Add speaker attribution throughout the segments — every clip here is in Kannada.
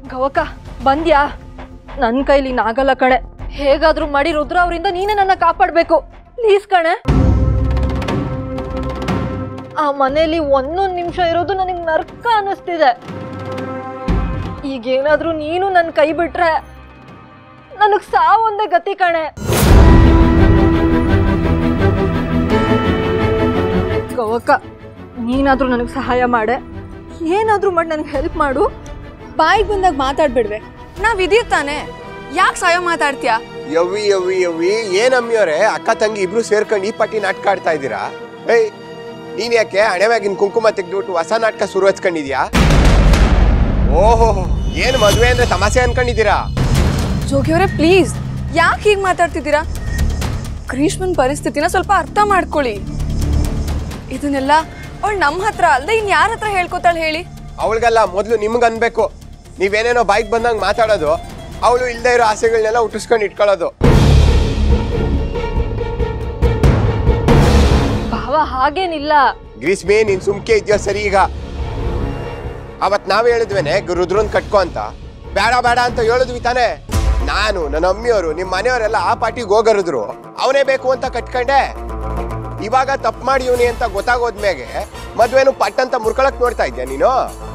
Speaker 1: ಗವಕ ಬಂದ್ಯಾ ನನ್ನ ಕೈಲಿ ನಾಗಲ್ಲ ಕಣೆ ಹೇಗಾದ್ರೂ ಮಾಡಿ ರುದ್ರ ಅವರಿಂದ ನೀನೇ ನನ್ನ ಕಾಪಾಡ್ಬೇಕು ಪ್ಲೀಸ್ ಕಣೆ ಆ ಮನೇಲಿ ಒಂದೊಂದು ನಿಮಿಷ ಇರೋದು ನನಗೆ ನರ್ಕ ಅನ್ನಿಸ್ತಿದೆ ಈಗೇನಾದ್ರೂ ನೀನು ನನ್ನ ಕೈ ಬಿಟ್ರೆ ನನಗೆ ಸಾವೊಂದೇ ಗತಿ ಕಣೆ ಗವಕ ನೀನಾದ್ರೂ ನನಗೆ ಸಹಾಯ ಮಾಡೆ ಏನಾದ್ರೂ ಮಾಡಿ ನನಗೆ ಹೆಲ್ಪ್ ಮಾಡು
Speaker 2: ಬಾಯಿಗೆ ಬಂದಾಗ ಮಾತಾಡ್ಬಿಡ್ವೆ ನಾವ್ ಇದೀವ್ ತಾನೆ ಯಾಕೆ ಸಾಯೋ ಮಾತಾಡ್ತೀಯಾ
Speaker 3: ಯವ್ವಿ ಯವ್ವಿ ಯವ್ವಿ ಏನ್ ಅಮ್ಮಿಯವರೇ ಅಕ್ಕ ತಂಗಿ ಇಬ್ರು ಸೇರ್ಕೊಂಡು ಈ ಪಟ್ಟಿ ನಾಟಕ ಆಡ್ತಾ ಇದ್ದೀರಾ ಏಯ್ ನೀನ್ ಯಾಕೆ ಹಣೆವಾಗಿನ ಕುಂಕುಮ ತೆಗೆದ್ಬಿಟ್ಟು ಹೊಸ ನಾಟಕ ಶುರು ಹಚ್ಕೊಂಡಿದ್ಯಾ ಓಹೋ ಏನ್ ಮದ್ವೆ ಅಂದ್ರೆ ತಮಾಷೆ ಅನ್ಕೊಂಡಿದ್ದೀರಾ
Speaker 2: ಜೋಗಿಯವರೇ ಪ್ಲೀಸ್ ಯಾಕೆ ಹೀಗೆ ಮಾತಾಡ್ತಿದ್ದೀರಾ ಗ್ರೀಷ್ಮನ್ ಪರಿಸ್ಥಿತಿನ ಸ್ವಲ್ಪ ಅರ್ಥ ಮಾಡ್ಕೊಳ್ಳಿ ಇದನ್ನೆಲ್ಲ ಅವಳು ನಮ್ಮ ಹತ್ರ ಅಲ್ದೆ ಇನ್ ಯಾರ ಹತ್ರ ಹೇಳ್ಕೊತಾಳೆ ಹೇಳಿ
Speaker 3: ಅವಳಿಗೆಲ್ಲ ಮೊದಲು ನಿಮ್ಗೆ ಅನ್ಬೇಕು ನೀವೇನೇನೋ ಬಾಯ್ಗೆ ಬಂದಂಗೆ ಮಾತಾಡೋದು ಅವಳು ಇಲ್ದೇ ಇರೋ ಆಸೆಗಳನ್ನೆಲ್ಲ ಹುಟ್ಟಿಸ್ಕೊಂಡು ಇಟ್ಕೊಳ್ಳೋದು
Speaker 1: ಭಾವ ಹಾಗೇನಿಲ್ಲ
Speaker 3: ಗ್ರೀಸ್ಮಿ ನೀನ್ ಸುಮ್ಕೆ ಇದೆಯೋ ಸರಿ ಈಗ ಅವತ್ ನಾವ್ ಹೇಳಿದ್ವೇನೆ ಗ್- ರುದ್ರನ್ ಕಟ್ಕೋ ಅಂತ ಬೇಡ ಬೇಡ ಅಂತ ಹೇಳಿದ್ವಿ ತಾನೆ ನಾನು ನನ್ನ ಅಮ್ಮಿಯವರು ನಿಮ್ಮ ಮನೆಯವರೆಲ್ಲ ಆ ಪಾರ್ಟಿಗೆ ಹೋಗರಿದ್ರು ಅವನೇ ಬೇಕು ಅಂತ ಕಟ್ಕೊಂಡೆ ಇವಾಗ ತಪ್ಪು ಮಾಡಿ ಇವನಿ ಅಂತ ಗೊತ್ತಾಗೋದ್ಮೇಗೆ ಮದ್ವೆನು ಪಟ್ ಅಂತ ಮುರ್ಕೊಳಕ್ ನೋಡ್ತಾ ಇದ್ಯಾ ನೀನು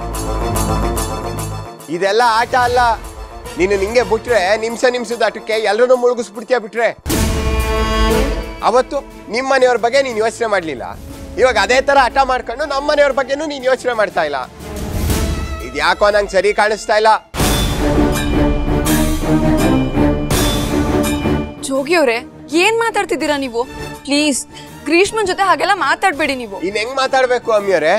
Speaker 3: ಇದೆಲ್ಲ ಆಟ ಅಲ್ಲ ನೀನು ನಿಂಗೆ ಬಿಟ್ರೆ ನಿಮಿಷ ನಿಮಿಷದ ಆಟಕ್ಕೆ ಎಲ್ಲರನ್ನೂ ಮುಳುಗಿಸ್ಬಿಡ್ತೀಯ ಬಿಟ್ರೆ ಅವತ್ತು ನಿಮ್ಮ ಮನೆಯವ್ರ ಬಗ್ಗೆ ನೀನು ಯೋಚನೆ ಮಾಡಲಿಲ್ಲ ಇವಾಗ ಅದೇ ತರ ಹಠ ಮಾಡ್ಕೊಂಡು ನಮ್ಮ ಮನೆಯವ್ರ ಬಗ್ಗೆನೂ ನೀನು ಯೋಚನೆ ಮಾಡ್ತಾ ಇಲ್ಲ ಇದು ಯಾಕೋ ನಂಗೆ ಸರಿ ಕಾಣಿಸ್ತಾ ಇಲ್ಲ
Speaker 2: ಜೋಗಿಯವರೇ ಏನ್ ಮಾತಾಡ್ತಿದ್ದೀರಾ ನೀವು ಪ್ಲೀಸ್ ಗ್ರೀಷ್ಮನ್ ಜೊತೆ ಹಾಗೆಲ್ಲ ಮಾತಾಡ್ಬೇಡಿ ನೀವು
Speaker 3: ಇನ್ ಹೆಂಗ್ ಮಾತಾಡ್ಬೇಕು ಅಮ್ಮಿಯವರೇ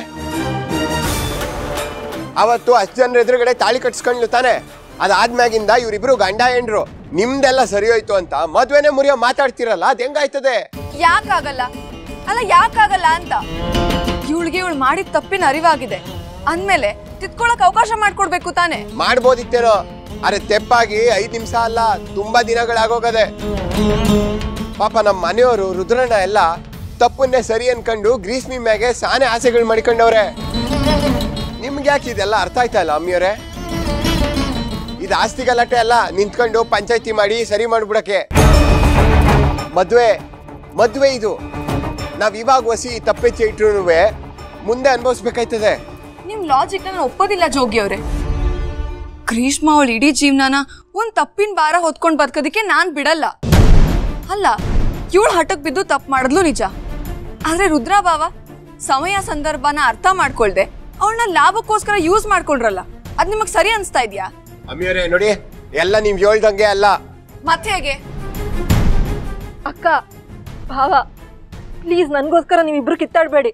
Speaker 3: ಅವತ್ತು ಅಷ್ಟು ಜನರ ಎದುರುಗಡೆ ತಾಳಿ ಕಟ್ಸ್ಕೊಂಡ್ಲು ತಾನೆ ಅದಾದ್ಮ್ಯಾಗಿಂದ ಇವ್ರಿಬ್ರು ಗಂಡ ಹೆಂಡ್ರು ನಿಮ್ದೆಲ್ಲ ಸರಿ ಹೋಯ್ತು ಅಂತ ಮದ್ವೆನೆ ಮುರಿಯೋ ಮಾತಾಡ್ತಿರಲ್ಲ ಅದ್ ಹೆಂಗಾಯ್ತದೆ
Speaker 2: ಯಾಕಾಗಲ್ಲ ಅಲ್ಲ ಯಾಕಾಗಲ್ಲ ಅಂತ ಇವಳಿಗೆ ಇವಳು ಮಾಡಿದ ತಪ್ಪಿನ ಅರಿವಾಗಿದೆ ಅಂದ್ಮೇಲೆ ತಿದ್ಕೊಳಕ್ ಅವಕಾಶ ಮಾಡ್ಕೊಡ್ಬೇಕು ತಾನೆ
Speaker 3: ಮಾಡ್ಬೋದಿತ್ತೇನೋ ಅರೆ ತೆಪ್ಪಾಗಿ ಐದ್ ನಿಮಿಷ ಅಲ್ಲ ತುಂಬಾ ದಿನಗಳಾಗೋಗದೆ ಪಾಪ ನಮ್ಮ ಮನೆಯವರು ರುದ್ರಣ್ಣ ಎಲ್ಲ ತಪ್ಪನ್ನೇ ಸರಿ ಅನ್ಕೊಂಡು ಗ್ರೀಸ್ಮಿ ಮ್ಯಾಗೆ ಸಾನೆ ಆಸೆಗಳು ಮಾಡ್ಕೊಂಡವ್ರೆ ನಿಮ್ಗೆ ಯಾಕೆ ಇದೆಲ್ಲ ಅರ್ಥ ಆಯ್ತಾ ಇಲ್ಲ ಅಮ್ಮಿಯವರೇ ಇದು ಆಸ್ತಿ ಗಲಾಟೆ ಅಲ್ಲ ನಿಂತ್ಕೊಂಡು ಪಂಚಾಯತಿ ಮಾಡಿ ಸರಿ ಮಾಡ್ಬಿಡಕ್ಕೆ ಮದ್ವೆ ಮದ್ವೆ ಇದು ನಾವ್ ಇವಾಗ ವಸಿ ತಪ್ಪೆಚ್ಚೆ ಇಟ್ರು ಮುಂದೆ ಅನುಭವಿಸ್ಬೇಕಾಯ್ತದೆ
Speaker 2: ನಿಮ್ ಲಾಜಿಕ್ ನಾನು ಒಪ್ಪೋದಿಲ್ಲ ಜೋಗಿ ಅವ್ರೆ ಗ್ರೀಷ್ಮ ಅವಳ ಇಡೀ ಜೀವನನ ಒಂದ್ ತಪ್ಪಿನ ಭಾರ ಹೊತ್ಕೊಂಡ್ ಬದುಕೋದಕ್ಕೆ ನಾನ್ ಬಿಡಲ್ಲ ಅಲ್ಲ ಇವಳು ಹಠಕ್ ಬಿದ್ದು ತಪ್ಪು ಮಾಡಿದ್ಲು ನಿಜ ಆದ್ರೆ ರುದ್ರಾ ಬಾವ ಸಮಯ ಸಂದರ್ಭನ ಅರ್ಥ ಮಾಡ್ಕೊಳ್ದೆ ಅವಳನ್ನ ಲಾಭಕ್ಕೋಸ್ಕರ ಯೂಸ್ ಮಾಡ್ಕೊಂಡ್ರಲ್ಲ ಅದ್ ನಿಮಗ್ ಸರಿ ಅನ್ಸ್ತಾ ಇದ್ಯಾ
Speaker 3: ಅಮ್ಮಿಯವರೇ ನೋಡಿ ಎಲ್ಲ ನೀವ್ ಹೇಳ್ದಂಗೆ ಅಲ್ಲ
Speaker 2: ಮತ್ತೆ ಹೇಗೆ
Speaker 1: ಅಕ್ಕ ಭಾವ ಪ್ಲೀಸ್ ನನಗೋಸ್ಕರ ನೀವಿಬ್ರು ಕಿತ್ತಾಡಬೇಡಿ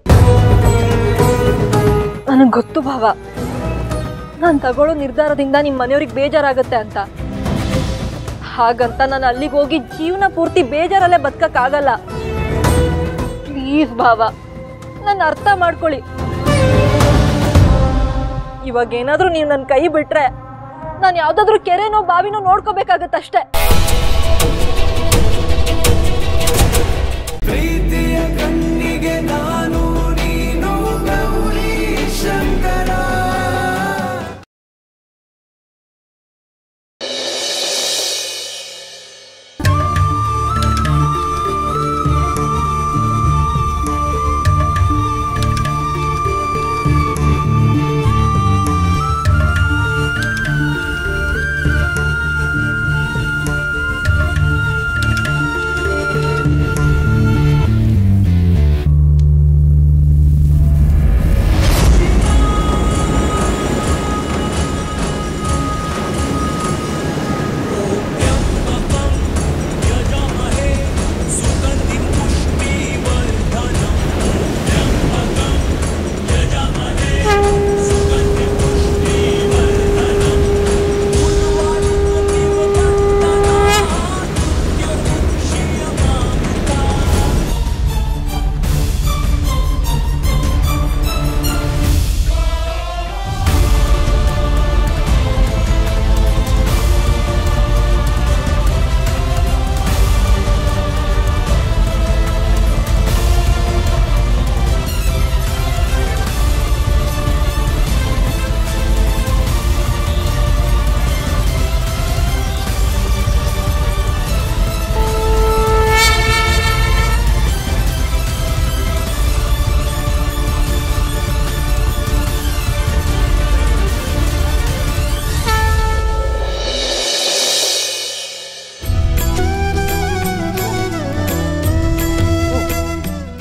Speaker 1: ನನಗೆ ಗೊತ್ತು ಭಾವ ನಾನು ತಗೊಳ್ಳೋ ನಿರ್ಧಾರದಿಂದ ನಿಮ್ಮ ಮನೆಯವ್ರಿಗೆ ಬೇಜಾರಾಗುತ್ತೆ ಅಂತ ಹಾಗಂತ ನಾನು ಅಲ್ಲಿಗೆ ಹೋಗಿ ಜೀವನ ಪೂರ್ತಿ ಬೇಜಾರಲ್ಲೇ ಬದುಕಕ್ಕಾಗಲ್ಲ ಪ್ಲೀಸ್ ಭಾವ ನನ್ನ ಅರ್ಥ ಮಾಡ್ಕೊಳ್ಳಿ ಇವಾಗ ಏನಾದರೂ ನೀವು ನನ್ನ ಕೈ ಬಿಟ್ರೆ ನಾನು ಯಾವುದಾದ್ರೂ ಕೆರೆನೋ ಬಾವಿನೋ ನೋಡ್ಕೋಬೇಕಾಗತ್ತಷ್ಟೇ
Speaker 4: ಪ್ರೀತಿಯ ಕಣ್ಣಿಗೆ ನಾನು ನೀನು ಗೌರಿ ಶಂಕರ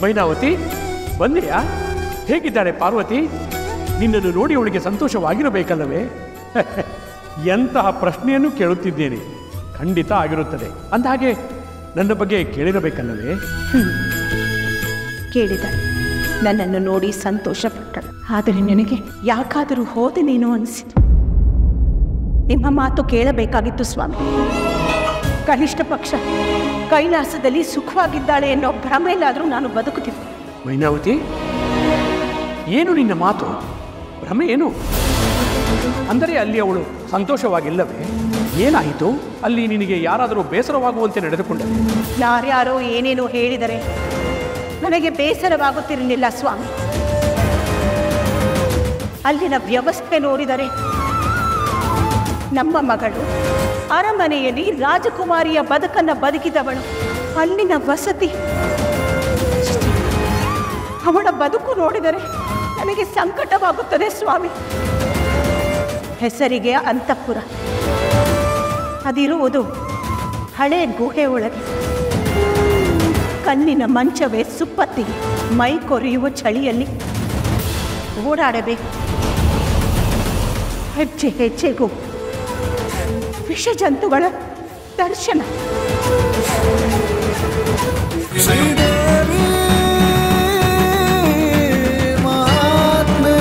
Speaker 5: ಮೈನಾವತಿ ಬಂದೆಯಾ ಹೇಗಿದ್ದಾಳೆ ಪಾರ್ವತಿ ನಿನ್ನನ್ನು ನೋಡಿ ಅವಳಿಗೆ ಸಂತೋಷವಾಗಿರಬೇಕಲ್ಲವೇ ಎಂತಹ ಪ್ರಶ್ನೆಯನ್ನು ಕೇಳುತ್ತಿದ್ದೇನೆ ಖಂಡಿತ ಆಗಿರುತ್ತದೆ ಅಂದಹಾಗೆ ನನ್ನ ಬಗ್ಗೆ ಕೇಳಿರಬೇಕಲ್ಲವೇ
Speaker 6: ಕೇಳಿದಳು ನನ್ನನ್ನು ನೋಡಿ ಸಂತೋಷಪಟ್ಟಳು ಆದರೆ ನನಗೆ ಯಾಕಾದರೂ ಹೋದೆ ನೀನು ಅನಿಸಿತು ನಿಮ್ಮ ಮಾತು ಕೇಳಬೇಕಾಗಿತ್ತು ಸ್ವಾಮಿ ಕನಿಷ್ಠ ಪಕ್ಷ ಕೈಲಾಸದಲ್ಲಿ ಸುಖವಾಗಿದ್ದಾಳೆ ಎನ್ನೋ ಭ್ರಮೆಯಲ್ಲಾದರೂ ನಾನು ಬದುಕುತ್ತಿದ್ದೆ
Speaker 5: ಮೈನಾವತಿ ಏನು ನಿನ್ನ ಮಾತು ಭ್ರಮೆ ಏನು ಅಂದರೆ ಅಲ್ಲಿ ಅವಳು ಸಂತೋಷವಾಗಿಲ್ಲವೇ ಏನಾಯಿತು ಅಲ್ಲಿ ನಿನಗೆ ಯಾರಾದರೂ ಬೇಸರವಾಗುವಂತೆ ನಡೆದುಕೊಂಡರೆ
Speaker 6: ಯಾರ್ಯಾರೋ ಏನೇನೋ ಹೇಳಿದರೆ ನನಗೆ ಬೇಸರವಾಗುತ್ತಿರಲಿಲ್ಲ ಸ್ವಾಮಿ ಅಲ್ಲಿನ ವ್ಯವಸ್ಥೆ ನೋಡಿದರೆ ನಮ್ಮ ಮಗಳು ಅರಮನೆಯಲ್ಲಿ ರಾಜಕುಮಾರಿಯ ಬದುಕನ್ನು ಬದುಕಿದವಳು ಅಲ್ಲಿನ ವಸತಿ ಅವಳ ಬದುಕು ನೋಡಿದರೆ ನನಗೆ ಸಂಕಟವಾಗುತ್ತದೆ ಸ್ವಾಮಿ ಹೆಸರಿಗೆ ಅಂತಃಪುರ ಅದಿರುವುದು ಹಳೆ ಗುಹೆ ಒಳಗೆ ಕಣ್ಣಿನ ಮಂಚವೇ ಸುಪ್ಪತ್ತಿಗೆ ಮೈ ಕೊರೆಯುವ ಚಳಿಯಲ್ಲಿ ಓಡಾಡಬೇಕು ಹೆಜ್ಜೆ ಹೆಜ್ಜೆಗೂ ವಿಷ ಜಂತುಗಳ ದರ್ಶನ
Speaker 4: ಶ್ರೀದೇವಿ ಮಹಾತ್ಮೆ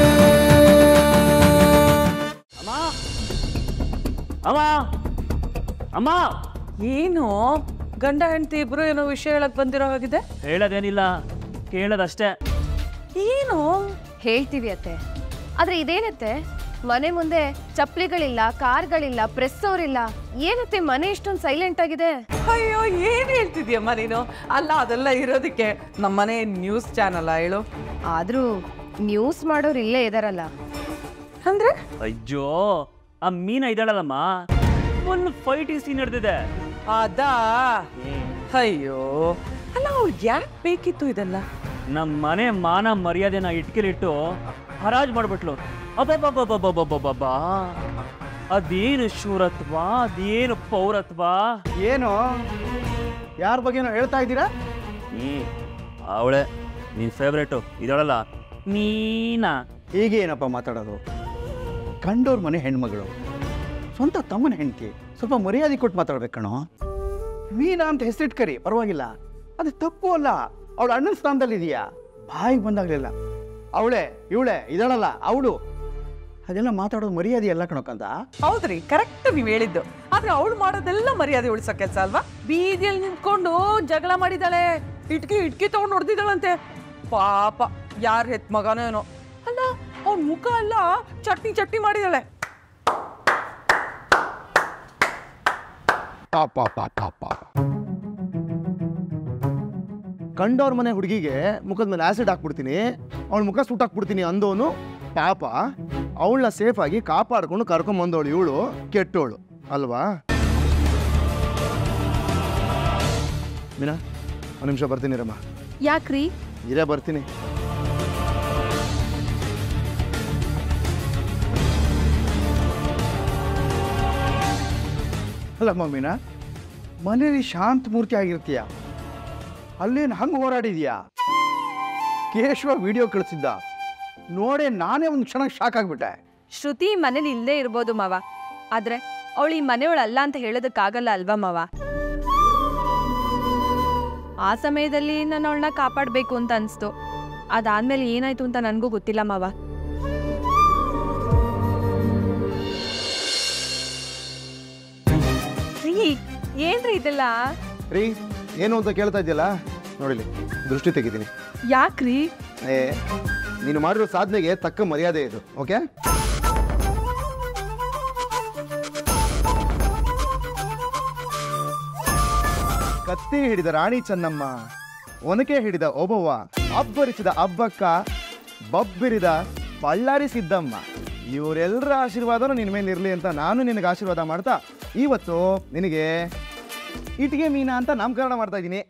Speaker 7: ಅಮ್ಮ ಅಮ್ಮ
Speaker 8: ಏನು ಗಂಡ ಹೆಂಡತಿ ಇಬ್ರು ಏನೋ ವಿಷಯ ಹೇಳಕ್ ಬಂದಿರೋ ಹಾಗಿದೆ
Speaker 7: ಹೇಳೋದೇನಿಲ್ಲ ಕೇಳೋದಷ್ಟೇ
Speaker 8: ಏನು
Speaker 9: ಹೇಳ್ತೀವಿ ಅತ್ತೆ ಆದ್ರೆ ಇದೇನತ್ತೆ ಮನೆ ಮುಂದೆ ಚಪ್ಪಲಿಗಳಿಲ್ಲ ಕಾರ್ಗಳಿಲ್ಲ ಪ್ರೆಸ್ ಅವರಿಲ್ಲ ಏನತ್ತೆ ಮನೆ ಇಷ್ಟೊಂದು ಸೈಲೆಂಟ್ ಆಗಿದೆ
Speaker 8: ಅಯ್ಯೋ ಏನ್ ಹೇಳ್ತಿದ್ಯಮ್ಮ ನೀನು ಅಲ್ಲ ಅದೆಲ್ಲ ಇರೋದಕ್ಕೆ ನಮ್ಮನೆ ನ್ಯೂಸ್ ಚಾನಲ್ ಹೇಳು
Speaker 9: ಆದ್ರೂ ನ್ಯೂಸ್ ಮಾಡೋರು ಇಲ್ಲೇ ಇದಾರಲ್ಲ
Speaker 8: ಅಂದ್ರೆ
Speaker 7: ಅಯ್ಯೋ ಆ ಮೀನ ಇದ್ದಾಳಲ್ಲಮ್ಮ ಒಂದು ಫೈಟ್ ಸೀನ್ ನಡೆದಿದೆ
Speaker 8: ಅದಾ ಅಯ್ಯೋ ಅಲ್ಲ ಅವ್ಳು ಯಾಕೆ ಬೇಕಿತ್ತು ಇದೆಲ್ಲ
Speaker 7: ನಮ್ಮ ಮನೆ ಮಾನ ಮರ್ಯಾದೆನ ಇಟ್ಕಿಲಿಟ್ಟು ಹರಾಜ್ ಮಾಡ್ಬಿಟ್ಲು ಅಬ್ಬಬ್ಬಬ್ಬಬ್ಬಬ್ಬಬ್ಬಬ್ಬ ಅದೇನು ಶೂರತ್ವ ಅದೇನು ಪೌರತ್ವ
Speaker 10: ಏನು ಯಾರ ಬಗ್ಗೆನೋ ಹೇಳ್ತಾ ಇದ್ದೀರಾ
Speaker 7: ಹ್ಮ್ ಅವಳೆ ನಿನ್ ಫೇವ್ರೇಟು ಇದಳಲ್ಲ ಮೀನಾ
Speaker 10: ಹೀಗೇನಪ್ಪ ಮಾತಾಡೋದು ಕಂಡೋರ್ ಮನೆ ಹೆಣ್ಮಗಳು ಸ್ವಂತ ತಮ್ಮನ ಹೆಂಡತಿ ಸ್ವಲ್ಪ ಮರ್ಯಾದೆ ಕೊಟ್ಟು ಮಾತಾಡ್ಬೇಕು ಕಣೋ ಮೀನಾ ಅಂತ ಹೆಸರಿಟ್ಕರಿ ಪರವಾಗಿಲ್ಲ ಅದು ತಪ್ಪು ಅಲ್ಲ ಅವಳು ಅಣ್ಣನ ಸ್ಥಾನದಲ್ಲಿ ಇದೆಯಾ ಬಾಯಿಗೆ ಬಂದಾಗಲಿಲ್ಲ ಅವಳೆ ಇವಳೆ ಇದಳಲ್ಲ ಅವಳು ಅದೆಲ್ಲ ಮಾತಾಡೋದು ಮರ್ಯಾದೆ ಎಲ್ಲ ಕಣಕ್ಕಂತ
Speaker 8: ಹೌದ್ರಿ ಕರೆಕ್ಟ್ ನೀವ್ ಹೇಳಿದ್ದು ಆದ್ರೆ ಅವಳು ಮಾಡೋದೆಲ್ಲ ಮರ್ಯಾದೆ ಉಳಿಸೋ ಕೆಲಸ ಅಲ್ವಾ ಬೀದಿಯಲ್ಲಿ ನಿಂತ್ಕೊಂಡು ಜಗಳ ಮಾಡಿದಾಳೆ ಇಟ್ಕಿ ಇಟ್ಕಿ ತಗೊಂಡು ಹೊಡೆದಿದ್ದಾಳಂತೆ ಪಾಪ ಯಾರ ಹೆತ್ ಮಗನೋ ಏನೋ ಅಲ್ಲ ಅವ್ನ ಮುಖ ಎಲ್ಲ ಚಟ್ನಿ ಚಟ್ನಿ ಮಾಡಿದಾಳೆ
Speaker 10: ಪಾಪ ಪಾಪ ಪಾಪ ಕಂಡವ್ರ ಮನೆ ಹುಡುಗಿಗೆ ಮುಖದ ಮೇಲೆ ಆಸಿಡ್ ಹಾಕ್ಬಿಡ್ತೀನಿ ಅವಳ ಮುಖ ಸುಟ್ಟು ಹಾಕ್ಬಿಡ್ತೀನಿ ಅಂದೋನು ಪಾಪ ಅವಳನ್ನ ಸೇಫಾಗಿ ಕಾಪಾಡ್ಕೊಂಡು ಕರ್ಕೊಂಬಂದವಳು ಇವಳು ಕೆಟ್ಟೋಳು ಅಲ್ವಾ ಮೀನಾ ಒಂದು ನಿಮಿಷ ಬರ್ತೀನಿ ರಮ್ಮ
Speaker 9: ಯಾಕ್ರಿ
Speaker 10: ಇರೇ ಬರ್ತೀನಿ ಅಲ್ಲಮ್ಮ ಮೀನಾ ಮನೇಲಿ ಶಾಂತ ಮೂರ್ತಿ ಆಗಿರ್ತೀಯ ಅಲ್ಲೇನು ಹಂಗೆ ಹೋರಾಡಿದ್ಯಾ ಕೇಶವ ವಿಡಿಯೋ ಕಳಿಸಿದ್ದ ನೋಡೇ ನಾನೇ ಒಂದು ಕ್ಷಣ ಶಾಕ್ ಆಗ್ಬಿಟ್ಟೆ
Speaker 1: ಶ್ರುತಿ ಮನೇಲಿ ಇಲ್ಲೇ ಇರ್ಬೋದು ಮಾವ ಆದ್ರೆ ಅವಳು ಈ ಮನೆಯವಳಲ್ಲ ಅಂತ ಹೇಳೋದಕ್ಕಾಗಲ್ಲ ಅಲ್ವಾ ಮಾವ ಆ ಸಮಯದಲ್ಲಿ ನಾನು ಅವಳನ್ನ ಕಾಪಾಡಬೇಕು ಅಂತ ಅನಿಸ್ತು ಅದಾದ್ಮೇಲೆ ಏನಾಯ್ತು ಅಂತ ನನಗೂ ಗೊತ್ತಿಲ್ಲ ಮಾವ ರೀ ಏನ್ರಿ ಇದೆಲ್ಲ
Speaker 10: ರೀ ಏನು ಅಂತ ಕೇಳ್ತಾ ಇದೆಯಲ್ಲ ನೋಡಿಲಿ ದೃಷ್ಟಿ ತೆಗಿತೀನಿ
Speaker 1: ಯಾಕ್ರಿ
Speaker 10: ಏ ನೀನು ಮಾಡಿರೋ ಸಾಧನೆಗೆ ತಕ್ಕ ಮರ್ಯಾದೆ ಇದು ಓಕೆ ಕತ್ತಿ ಹಿಡಿದ ರಾಣಿ ಚೆನ್ನಮ್ಮ ಒನಕೆ ಹಿಡಿದ ಓಬವ್ವ ಅಬ್ಬರಿಸಿದ ಅಬ್ಬಕ್ಕ ಬಬ್ಬಿರಿದ ಬಳ್ಳಾರಿ ಸಿದ್ದಮ್ಮ ಇವರೆಲ್ಲರ ಆಶೀರ್ವಾದನೂ ನಿನ್ನ ಮೇಲೆ ಇರಲಿ ಅಂತ ನಾನು ನಿನಗೆ ಆಶೀರ್ವಾದ ಮಾಡ್ತಾ ಇವತ್ತು ನಿನಗೆ ಇಟ್ಟಿಗೆ ಮೀನಾ ಅಂತ ನಾಮಕರಣ ಮಾಡ್ತಾ ಇದ್ದೀನಿ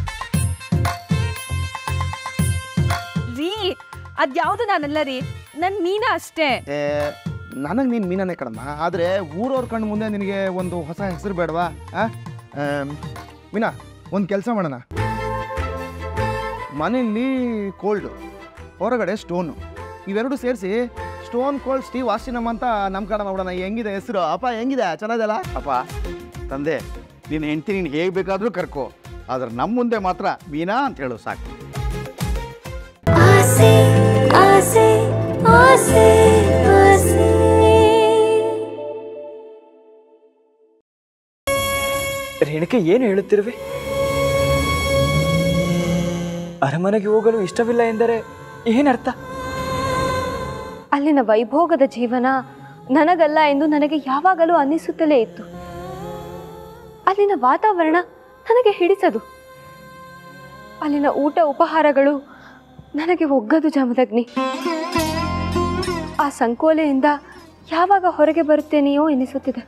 Speaker 1: ರೀ ಅದ್ಯಾವುದು ನಾನಲ್ಲ ರೀ ನನ್ ಮೀನ ಅಷ್ಟೇ
Speaker 10: ನನಗೆ ನೀನು ಮೀನನೇ ಕಣಮ್ಮ ಆದರೆ ಊರವ್ರ ಕಣ್ಣು ಮುಂದೆ ನಿನಗೆ ಒಂದು ಹೊಸ ಹೆಸರು ಬೇಡವಾ ಆ? ಆಮ್, ಮೀನಾ ಒಂದು ಕೆಲಸ ಮಾಡೋಣ ಮನೆಯಲ್ಲಿ ಕೋಲ್ಡು ಹೊರಗಡೆ ಸ್ಟೋನು ಇವೆರಡು ಸೇರಿಸಿ ಸ್ಟೋನ್ ಕೋಲ್ಡ್ ಸ್ಟೀವ್ ವಾಸಿನಮ್ ಅಂತ ನಮ್ಮ ಕಡೆ ಮಾಡೋಣ ಹೆಂಗಿದೆ ಹೆಸರು ಅಪ್ಪ ಹೆಂಗಿದೆ ಚೆನ್ನಾಗಿದೆಲ್ಲ ಅಪ್ಪ ತಂದೆ ನಿನ್ನ ಹೆಂಡತಿ ನೀನು ಹೇಗೆ ಬೇಕಾದರೂ ಕರ್ಕೋ ಆದ್ರೆ ನಮ್ಮ ಮುಂದೆ ಮಾತ್ರ ಮೀನಾ ಅಂತ ಹೇಳು ಸಾಕು
Speaker 11: ಆಸೆ ಆಸೆ ಆಸೆ ಆಸೆ
Speaker 12: ರೇಣುಕೆ ಏನು ಹೇಳುತ್ತಿರುವೆ ಅರಮನೆಗೆ ಹೋಗಲು ಇಷ್ಟವಿಲ್ಲ ಎಂದರೆ ಏನರ್ಥ
Speaker 9: ಅಲ್ಲಿನ ವೈಭೋಗದ ಜೀವನ ನನಗಲ್ಲ ಎಂದು ನನಗೆ ಯಾವಾಗಲೂ ಅನ್ನಿಸುತ್ತಲೇ ಇತ್ತು ಅಲ್ಲಿನ ವಾತಾವರಣ ನನಗೆ ಹಿಡಿಸದು ಅಲ್ಲಿನ ಊಟ ಉಪಹಾರಗಳು ನನಗೆ ಒಗ್ಗದು ಜಮದಗ್ನಿ ಆ ಸಂಕೋಲೆಯಿಂದ ಯಾವಾಗ ಹೊರಗೆ ಬರುತ್ತೇನೆಯೋ ಎನಿಸುತ್ತಿದೆ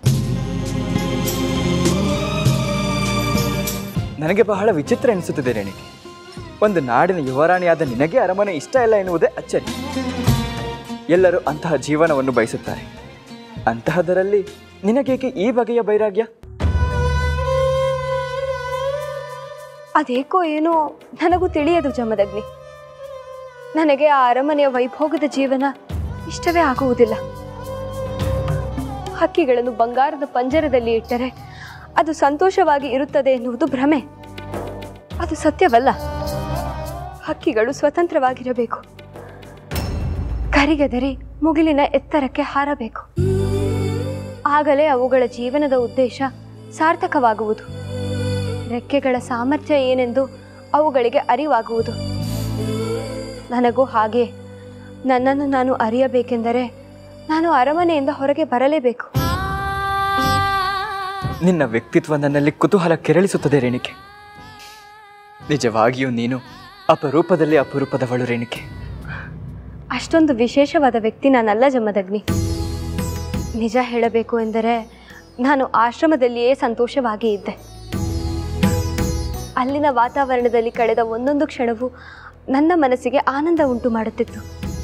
Speaker 12: ನನಗೆ ಬಹಳ ವಿಚಿತ್ರ ಎನಿಸುತ್ತದೆ ರೇಣಿಕೆ ಒಂದು ನಾಡಿನ ಯುವರಾಣಿಯಾದ ನಿನಗೆ ಅರಮನೆ ಇಷ್ಟ ಇಲ್ಲ ಎನ್ನುವುದೇ ಅಚ್ಚರಿ ಎಲ್ಲರೂ ಅಂತಹ ಜೀವನವನ್ನು ಬಯಸುತ್ತಾರೆ ಅಂತಹದರಲ್ಲಿ ನಿನಗೇಕೆ ಈ ಬಗೆಯ ವೈರಾಗ್ಯ
Speaker 9: ಅದೇಕೋ ಏನೋ ನನಗೂ ತಿಳಿಯದು ಜಮದಗ್ನಿ ನನಗೆ ಆ ಅರಮನೆಯ ವೈಭೋಗದ ಜೀವನ ಇಷ್ಟವೇ ಆಗುವುದಿಲ್ಲ ಹಕ್ಕಿಗಳನ್ನು ಬಂಗಾರದ ಪಂಜರದಲ್ಲಿ ಇಟ್ಟರೆ ಅದು ಸಂತೋಷವಾಗಿ ಇರುತ್ತದೆ ಎನ್ನುವುದು ಭ್ರಮೆ ಅದು ಸತ್ಯವಲ್ಲ ಹಕ್ಕಿಗಳು ಸ್ವತಂತ್ರವಾಗಿರಬೇಕು ಕರಿಗೆದರಿ ಮುಗಿಲಿನ ಎತ್ತರಕ್ಕೆ ಹಾರಬೇಕು ಆಗಲೇ ಅವುಗಳ ಜೀವನದ ಉದ್ದೇಶ ಸಾರ್ಥಕವಾಗುವುದು ರೆಕ್ಕೆಗಳ ಸಾಮರ್ಥ್ಯ ಏನೆಂದು ಅವುಗಳಿಗೆ ಅರಿವಾಗುವುದು ನನಗೂ ಹಾಗೆ ನನ್ನನ್ನು ನಾನು ಅರಿಯಬೇಕೆಂದರೆ ನಾನು ಅರಮನೆಯಿಂದ ಹೊರಗೆ ಬರಲೇಬೇಕು
Speaker 12: ನಿನ್ನ ವ್ಯಕ್ತಿತ್ವ ನನ್ನಲ್ಲಿ ಕುತೂಹಲ ಕೆರಳಿಸುತ್ತದೆ ರೇಣಿಕೆ ನಿಜವಾಗಿಯೂ ನೀನು ಅಪರೂಪದಲ್ಲಿ ಅಪರೂಪದವಳು ರೇಣಿಕೆ
Speaker 9: ಅಷ್ಟೊಂದು ವಿಶೇಷವಾದ ವ್ಯಕ್ತಿ ನಾನಲ್ಲ ಜಮದಗ್ನಿ ನಿಜ ಹೇಳಬೇಕು ಎಂದರೆ ನಾನು ಆಶ್ರಮದಲ್ಲಿಯೇ ಸಂತೋಷವಾಗಿ ಇದ್ದೆ ಅಲ್ಲಿನ ವಾತಾವರಣದಲ್ಲಿ ಕಳೆದ ಒಂದೊಂದು ಕ್ಷಣವೂ ನನ್ನ ಮನಸ್ಸಿಗೆ ಆನಂದ ಉಂಟು ಮಾಡುತ್ತಿತ್ತು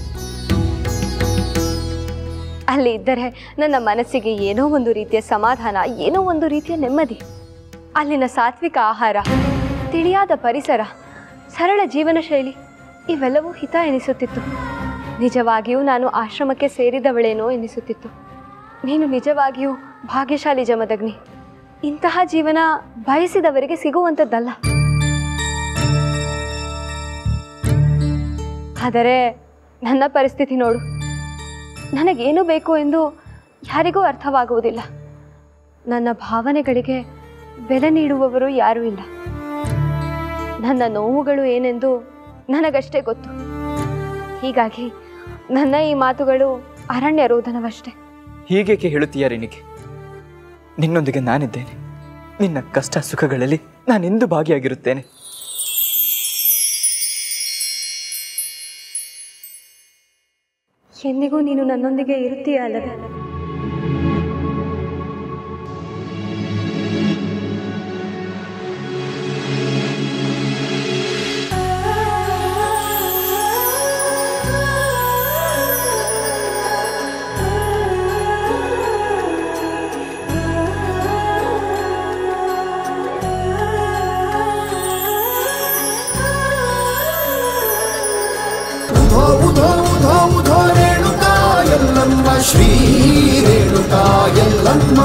Speaker 9: ಅಲ್ಲಿ ಇದ್ದರೆ ನನ್ನ ಮನಸ್ಸಿಗೆ ಏನೋ ಒಂದು ರೀತಿಯ ಸಮಾಧಾನ ಏನೋ ಒಂದು ರೀತಿಯ ನೆಮ್ಮದಿ ಅಲ್ಲಿನ ಸಾತ್ವಿಕ ಆಹಾರ ತಿಳಿಯಾದ ಪರಿಸರ ಸರಳ ಜೀವನ ಶೈಲಿ ಇವೆಲ್ಲವೂ ಹಿತ ಎನಿಸುತ್ತಿತ್ತು ನಿಜವಾಗಿಯೂ ನಾನು ಆಶ್ರಮಕ್ಕೆ ಸೇರಿದವಳೇನೋ ಎನಿಸುತ್ತಿತ್ತು ನೀನು ನಿಜವಾಗಿಯೂ ಭಾಗ್ಯಶಾಲಿ ಜಮದಗ್ನಿ ಇಂತಹ ಜೀವನ ಬಯಸಿದವರಿಗೆ ಸಿಗುವಂಥದ್ದಲ್ಲ ಆದರೆ ನನ್ನ ಪರಿಸ್ಥಿತಿ ನೋಡು ನನಗೇನು ಬೇಕು ಎಂದು ಯಾರಿಗೂ ಅರ್ಥವಾಗುವುದಿಲ್ಲ ನನ್ನ ಭಾವನೆಗಳಿಗೆ ಬೆಲೆ ನೀಡುವವರು ಯಾರೂ ಇಲ್ಲ ನನ್ನ ನೋವುಗಳು ಏನೆಂದು ನನಗಷ್ಟೇ ಗೊತ್ತು ಹೀಗಾಗಿ ನನ್ನ ಈ ಮಾತುಗಳು ಅರಣ್ಯ ರೋಧನವಷ್ಟೇ
Speaker 12: ಹೀಗೇಕೆ ಹೇಳುತ್ತೀಯ ರೇಣಿಕೆ ನಿನ್ನೊಂದಿಗೆ ನಾನಿದ್ದೇನೆ ನಿನ್ನ ಕಷ್ಟ ಸುಖಗಳಲ್ಲಿ ನಾನೆಂದು ಭಾಗಿಯಾಗಿರುತ್ತೇನೆ
Speaker 9: ಎಂದಿಗೂ ನೀನು ನನ್ನೊಂದಿಗೆ ಇರುತ್ತೀಯ ಅಲ್ಲವೇ
Speaker 4: ಉಧೋ ಉಧೋ ಉಧೋ ಉಧೋ ರೇಣುಕಾ ಎಲ್ಲಮ್ಮ ಶ್ರೀ ರೇಣುಕಾ ಎಲ್ಲಮ್ಮ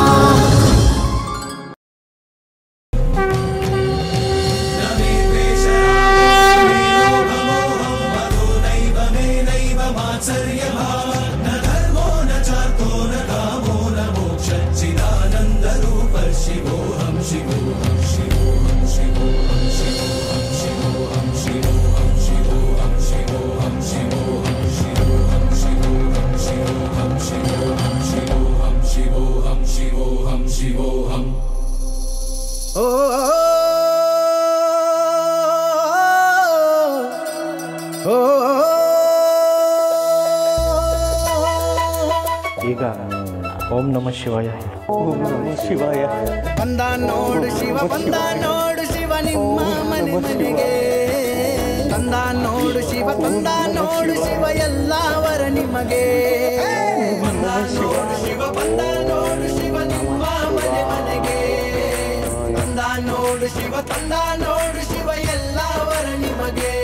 Speaker 4: ಓ ಓ
Speaker 13: ಈಗ ಓಂ ನಮ ಶಿವಾಯ ಓಂ ನಮ ಶಿವಾಯ
Speaker 4: ಬಂದ ನೋಡು ಶಿವ ಬಂದ ನೋಡು ಶಿವ ನಿಮ್ಮ ಮನೆ ಮನೆಗೆ ತಂದ ನೋಡು ಶಿವ ತಂದ ನೋಡು ಶಿವ ಎಲ್ಲವರ ನಿಮಗೆ ಬಂದ ನೋಡು ಶಿವ ಬಂದ ನೋಡು ಶಿವ ನಿಮ್ಮ ಮನೆ ಮನೆಗೆ ತಂದ ನೋಡು ಶಿವ ತಂದ ನೋಡು ಶಿವ ಎಲ್ಲವರ ನಿಮಗೆ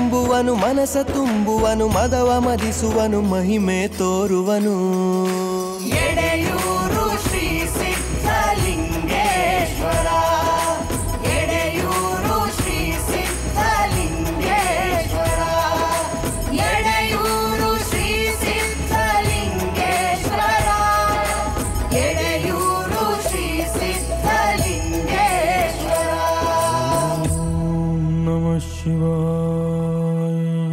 Speaker 4: ತುಂಬುವನು ಮನಸ ತುಂಬುವನು ಮದವ ಮದಿಸುವನು ಮಹಿಮೆ ತೋರುವನು ಎಡೆಯೂರು ಶ್ರೀ ಸಿದ್ಧಲಿಂಗೇಶ್ವರ ಎಡೆಯೂರು ಶ್ರೀ ಸಿದ್ಧಲಿಂಗೇಶ್ವರ ಎಡೆಯೂರು ಶ್ರೀ ಸಿದ್ಧಲಿಂಗೇಶ್ವರ ಎಡೆಯೂರು ಶ್ರೀ ಸಿದ್ಧಲಿಂಗೇಶ್ವರ ನಮ ಶಿವಾಯ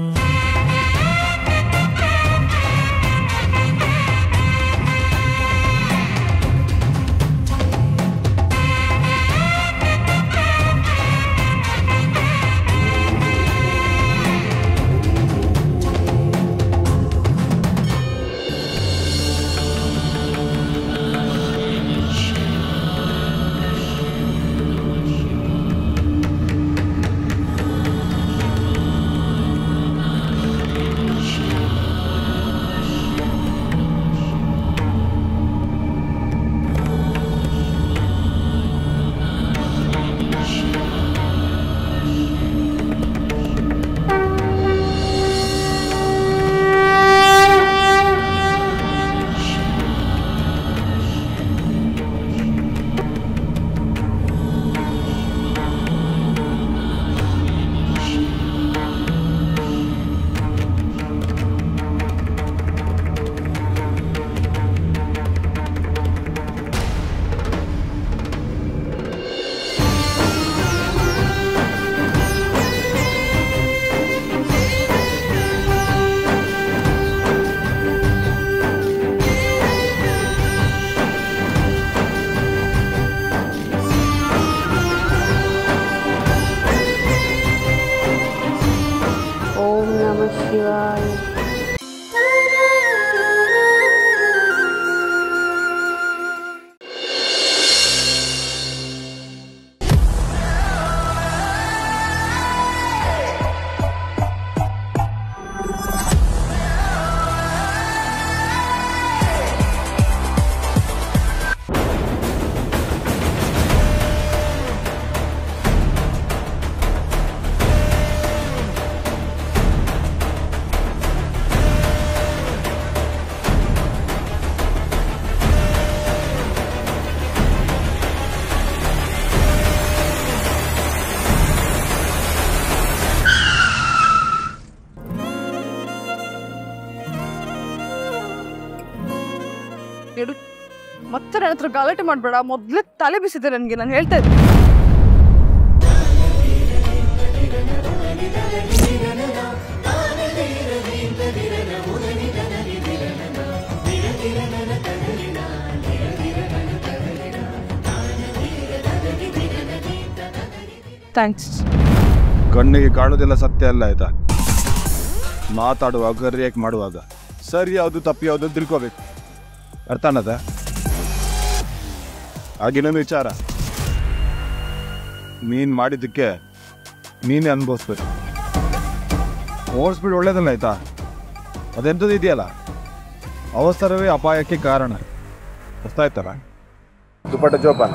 Speaker 9: ಓಂ ನಮಃ ಶಿವಾಯ
Speaker 2: ಎಡು ಮತ್ತೆ ನನ್ನ ಹತ್ರ ಗಲಾಟೆ ಮಾಡಬೇಡ ಮೊದಲೇ ತಲೆ ಬಿಸಿದೆ ನನಗೆ ನಾನು ಹೇಳ್ತಾ ಇದ್ದೆ ಥ್ಯಾಂಕ್ಸ್
Speaker 14: ಕಣ್ಣಿಗೆ ಕಾಣೋದೆಲ್ಲ ಸತ್ಯ ಅಲ್ಲ ಆಯ್ತಾ ಮಾತಾಡುವಾಗ ರಿಯಾಕ್ಟ್ ಮಾಡುವಾಗ ಸರಿ ಯಾವುದು ತಪ್ಪು ಯಾವುದು ಅಂತ ತಿಳ್ಕೋಬೇಕು ಅರ್ಥ ಅನ್ನದ ಹಾಗೇನೊಂದು ವಿಚಾರ ನೀನು ಮಾಡಿದ್ದಕ್ಕೆ ನೀನೇ ಅನುಭವಿಸ್ಬೇಕು ಓವರ್ ಸ್ಪೀಡ್ ಒಳ್ಳೇದಲ್ಲ ಆಯ್ತಾ ಅದೆಂಥದ್ದು ಇದೆಯಲ್ಲ ಅವಸರವೇ ಅಪಾಯಕ್ಕೆ ಕಾರಣ ಗೊತ್ತಾಯ್ತಲ್ಲ ದುಪ್ಪಟ್ಟ ಜೋಪಾನ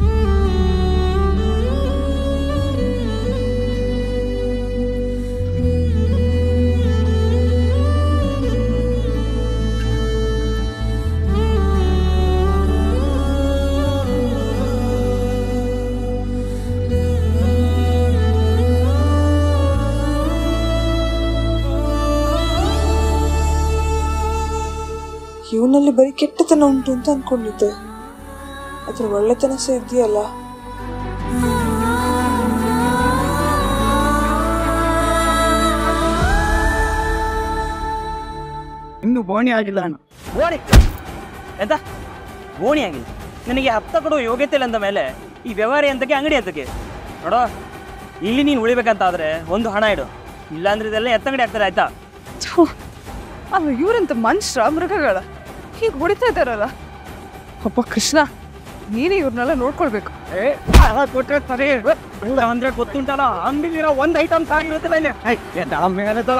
Speaker 15: ಇವನಲ್ಲಿ ಬರೀ ಕೆಟ್ಟತನ ಉಂಟು ಅಂತ ಅನ್ಕೊಂಡಿದ್ದೆ ಅದ್ರ ಒಳ್ಳೆತನ ಸಹ ಇದೆಯಲ್ಲ
Speaker 7: ಇನ್ನು ಬೋಣಿ ಆಗಿಲ್ಲ ನಾನು ಬೋಣಿ ಎಂತ ಬೋಣಿ ಆಗಿಲ್ಲ ನನಗೆ ಹಪ್ತ ಕೊಡುವ ಯೋಗ್ಯತೆ ಇಲ್ಲ ಅಂದ ಮೇಲೆ ಈ ವ್ಯವಹಾರ ಅಂತಕ್ಕೆ ಅಂಗಡಿ ಅಂತಕ್ಕೆ ನೋಡೋ ಇಲ್ಲಿ ನೀನು ಉಳಿಬೇಕಂತಾದ್ರೆ ಒಂದು ಹಣ ಇಡು ಇಲ್ಲಾಂದ್ರೆ ಇದೆಲ್ಲ ಎತ್ತಂಗಡಿ ಆಗ್ತಾರೆ ಆಯ್ತಾ
Speaker 2: ಅಲ್ಲ ಇವರಂತ ಮನುಷ್ಯ ಮೃಗಗಳ ಹೀಗೆ ಹೊಡಿತಾ ಇದ್ದಾರಲ್ಲ ಅಪ್ಪ ಕೃಷ್ಣ ನೀನೇ ಇವ್ರನ್ನೆಲ್ಲ ನೋಡ್ಕೊಳ್ಬೇಕು
Speaker 7: ಏ ಹಣ ಕೊಟ್ಟರೆ ಸರಿ ಇಲ್ಲ ಅಂದ್ರೆ ಗೊತ್ತುಂಟಲ್ಲ ಅಂಗಡಿಲಿರೋ ಒಂದು ಐಟಮ್ ಸಾಗಿರುತ್ತಲ್ಲ ಇಲ್ಲಿ ಐ, ಎದ್ದಾಳ ಮೇಲೆ ಎದ್ದಾಳ.